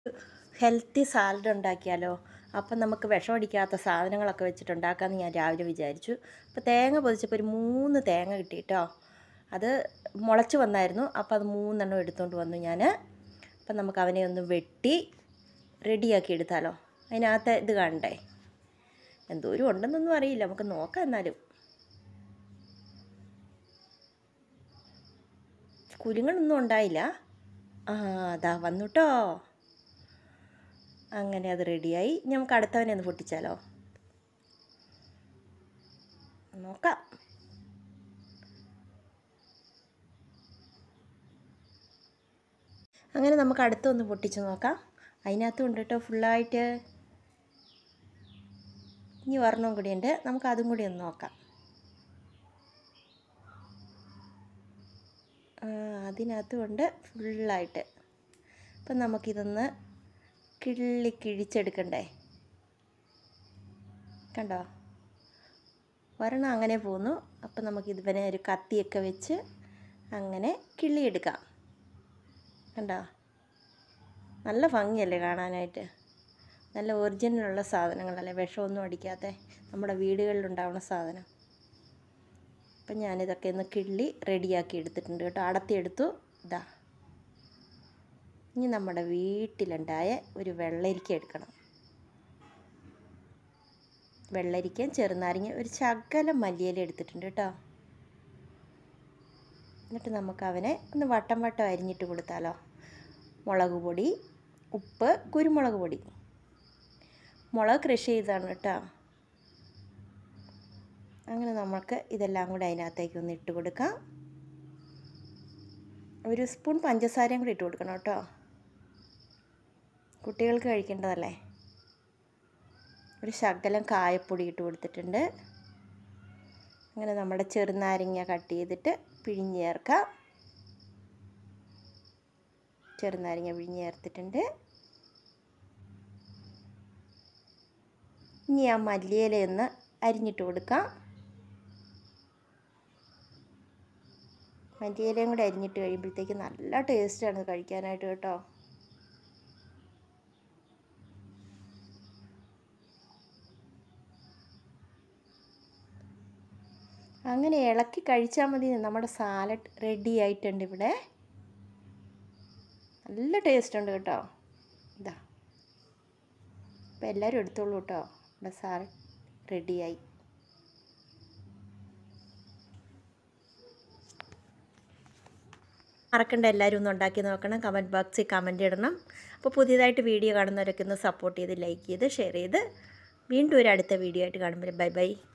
healthy salad ഉണ്ടാക്കിയാലോ അപ്പം നമുക്ക് വിഷമടിക്കാത്ത സാധനങ്ങളൊക്കെ വെച്ചിട്ട് ഉണ്ടാക്കാമെന്ന് ഞാൻ രാവിലെ വിചാരിച്ചു അപ്പോൾ തേങ്ങ പൊതിച്ചപ്പോൾ ഒരു മൂന്ന് തേങ്ങ കിട്ടി കേട്ടോ അത് മുളച്ച് വന്നായിരുന്നു അപ്പോൾ അത് മൂന്നെണ്ണം എടുത്തുകൊണ്ട് വന്നു ഞാൻ അപ്പം നമുക്ക് അവനെ ഒന്ന് വെട്ടി റെഡിയാക്കി എടുത്താലോ അതിനകത്ത് ഇത് കാണണ്ടേ എന്തോരം ഉണ്ടെന്നൊന്നും അറിയില്ല നമുക്ക് നോക്കാം എന്നാലും കുരുങ്ങളൊന്നും ഉണ്ടായില്ല ആ അതാ വന്നു കേട്ടോ അങ്ങനെ അത് റെഡിയായി ഇനി നമുക്ക് അടുത്തവനെ ഒന്ന് പൊട്ടിച്ചാലോ നോക്കാം അങ്ങനെ നമുക്ക് അടുത്തൊന്ന് പൊട്ടിച്ച് നോക്കാം അതിനകത്തും ഉണ്ട് കേട്ടോ ഫുള്ളായിട്ട് ഇനി ഒരെണ്ണം കൂടിയുണ്ട് നമുക്ക് അതും കൂടി ഒന്ന് നോക്കാം ആ, അതിനകത്തും ഉണ്ട് ഫുള്ളായിട്ട് അപ്പം നമുക്കിതൊന്ന് കിള്ളി കിഴിച്ചെടുക്കണ്ടേ കണ്ടോ ഒരെണ്ണം അങ്ങനെ പോന്നു അപ്പം നമുക്ക് ഇതിവനെ ഒരു കത്തിയൊക്കെ വെച്ച് അങ്ങനെ കിള്ളിയെടുക്കാം കണ്ടോ നല്ല ഭംഗിയല്ലേ കാണാനായിട്ട് നല്ല ഒറിജിനലുള്ള സാധനങ്ങളല്ലേ വിഷമൊന്നും അടിക്കാത്ത നമ്മുടെ വീടുകളിലുണ്ടാവുന്ന സാധനം അപ്പം ഞാനിതൊക്കെ ഒന്ന് കിള്ളി റെഡിയാക്കി എടുത്തിട്ടുണ്ട് കേട്ടോ അടത്തിയെടുത്തു ഇതാ ഇനി നമ്മുടെ വീട്ടിലുണ്ടായ ഒരു വെള്ളരിക്ക എടുക്കണം വെള്ളരിക്കയും ചെറുനാരങ്ങ ഒരു ശകലം മല്ലിയില എടുത്തിട്ടുണ്ട് കേട്ടോ എന്നിട്ട് നമുക്ക് അവനെ ഒന്ന് വട്ടം വട്ടം അരിഞ്ഞിട്ട് കൊടുത്താലോ മുളക് പൊടി ഉപ്പ് കുരുമുളക് പൊടി മുളക് കൃഷി ചെയ്താണ് കേട്ടോ അങ്ങനെ നമുക്ക് ഇതെല്ലാം കൂടി അതിനകത്തേക്ക് ഒന്ന് ഇട്ട് കൊടുക്കാം ഒരു സ്പൂൺ പഞ്ചസാരയും കൂടി ഇട്ട് കൊടുക്കണം കേട്ടോ കുട്ടികൾക്ക് കഴിക്കേണ്ടതല്ലേ ഒരു ശകലം കായപ്പൊടി ഇട്ട് കൊടുത്തിട്ടുണ്ട് അങ്ങനെ നമ്മുടെ ചെറുനാരങ്ങ കട്ട് ചെയ്തിട്ട് പിഴിഞ്ഞ് ചേർക്കാം ചെറുനാരങ്ങ പിഴിഞ്ഞ് ചേർത്തിട്ടുണ്ട് ഇനി ആ മല്ലിയില ഒന്ന് അരിഞ്ഞിട്ട് കൊടുക്കാം മല്ലിയിലയും കൂടെ അരിഞ്ഞിട്ട് കഴിയുമ്പോഴത്തേക്ക് നല്ല ടേസ്റ്റാണ് ഇത് കഴിക്കാനായിട്ട് കേട്ടോ അങ്ങനെ ഇളക്കി കഴിച്ചാൽ മതി നമ്മുടെ സാലഡ് റെഡി ആയിട്ടുണ്ട് ഇവിടെ നല്ല ടേസ്റ്റ് ഉണ്ട് കേട്ടോ ഇതാ അപ്പോൾ എല്ലാവരും എടുത്തോളൂ കേട്ടോ നമ്മുടെ സാലഡ് റെഡിയായി മറക്കണ്ട എല്ലാവരും ഒന്ന് ഉണ്ടാക്കി നോക്കണം കമൻറ്റ് ബോക്സിൽ കമൻറ്റ് ഇടണം അപ്പോൾ പുതിയതായിട്ട് വീഡിയോ കാണുന്നവരൊക്കെ ഒന്ന് സപ്പോർട്ട് ചെയ്ത് ലൈക്ക് ചെയ്ത് ഷെയർ ചെയ്ത് വീണ്ടും ഒരു അടുത്ത വീഡിയോ ആയിട്ട് കാണുമ്പോൾ ബൈ ബൈ